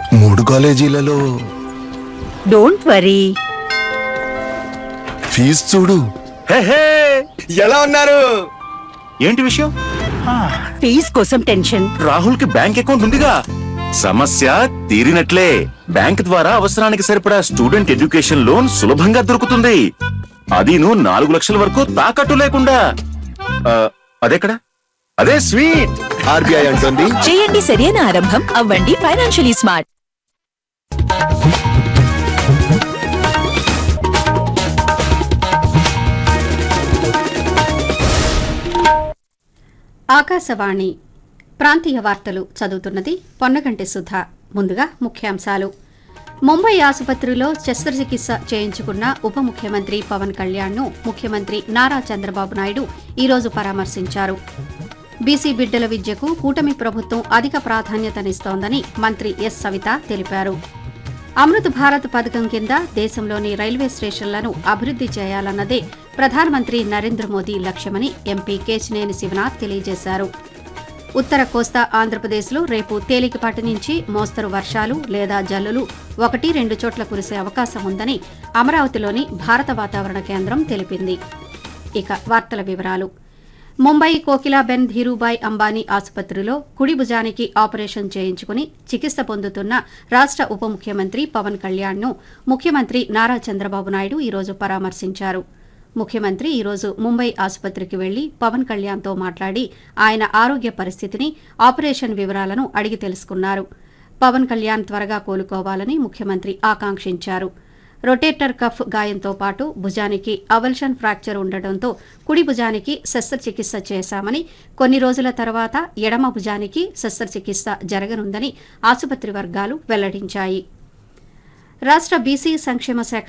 మూడు కాలేజీలలో don't worry fee చూడు హే, ఎలా ఉన్నారు ఏంటి విషయం ఫీజ్ కోసం టెన్షన్ రాహుల్ కి బ్యాంక్ అకౌంట్ ఉందిగా సమస్య తీరినట్లే బ్యాంక్ ద్వారా అవసరానికి సరిపడా స్టూడెంట్ ఎడ్యుకేషన్ లోన్ సులభంగా దొరుకుతుంది అదీను నాలుగు లక్షల వరకు తాకట్టు లేకుండా ఆ, అదెక్కడ అదే స్వీట్ ఆర్బీఐ అంటుంది చేయండి సరైన ఆరంభం అవ్వండి ఫైనాన్షియలీ స్మార్ట్ ఆకాశవాణి ప్రాంతీయ వార్తలు చదువుతున్నది పొన్నగంటి సుధ ముందుగా ముఖ్యాంశాలు ముంబై ఆసుపత్రిలో శస్త్రచికిత్స చేయించుకున్న ఉప ముఖ్యమంత్రి పవన్ కళ్యాణ్ను ముఖ్యమంత్రి నారా చంద్రబాబు నాయుడు ఈరోజు పరామర్శించారు బీసీ బిడ్డల విద్యకు కూటమి ప్రభుత్వం అధిక ప్రాధాన్యతనిస్తోందని మంత్రి ఎస్ సవిత తెలిపారు అమృత్ భారత్ పథకం కింద దేశంలోని రైల్వే స్టేషన్లను అభివృద్ది చేయాలన్నదే ప్రధానమంత్రి నరేంద్ర మోదీ లక్ష్యమని ఎంపీ కేశినేని శివనాథ్ తెలియజేశారు ఉత్తర కోస్తా ఆంధ్రప్రదేశ్లో రేపు తేలికపాటి నుంచి మోస్తరు వర్షాలు లేదా జల్లులు ఒకటి రెండు చోట్ల కురిసే అవకాశం ఉందని అమరావతిలోని భారత వాతావరణ కేంద్రం తెలిపింది ఇక వార్తల వివరాలు ముంబై కోకిలాబెన్ ధీరూభాయ్ అంబానీ ఆసుపత్రిలో కుడి భుజానికి ఆపరేషన్ చేయించుకుని చికిత్స పొందుతున్న రాష్ట ఉప ముఖ్యమంత్రి పవన్ కళ్యాణ్ను ముఖ్యమంత్రి నారా చంద్రబాబు నాయుడు ఈరోజు పరామర్శించారు ముఖ్యమంత్రి ఈరోజు ముంబై ఆసుపత్రికి వెళ్లి పవన్ కళ్యాణ్తో మాట్లాడి ఆయన ఆరోగ్య పరిస్థితిని ఆపరేషన్ వివరాలను అడిగి తెలుసుకున్నారు పవన్ కళ్యాణ్ త్వరగా కోలుకోవాలని ముఖ్యమంత్రి ఆకాంక్షించారు రొటేటర్ కఫ్ గాయంతో పాటు భుజానికి అవల్షన్ ఫ్రాక్చర్ ఉండటంతో కుడి భుజానికి శస్త్రచికిత్స చేశామని కొన్ని రోజుల తర్వాత ఎడమ భుజానికి శస్త్రచికిత్స జరగనుందని ఆసుపత్రి వర్గాలు వెల్లడించాయి రాష్ట్ర బీసీ సంక్షేమ శాఖ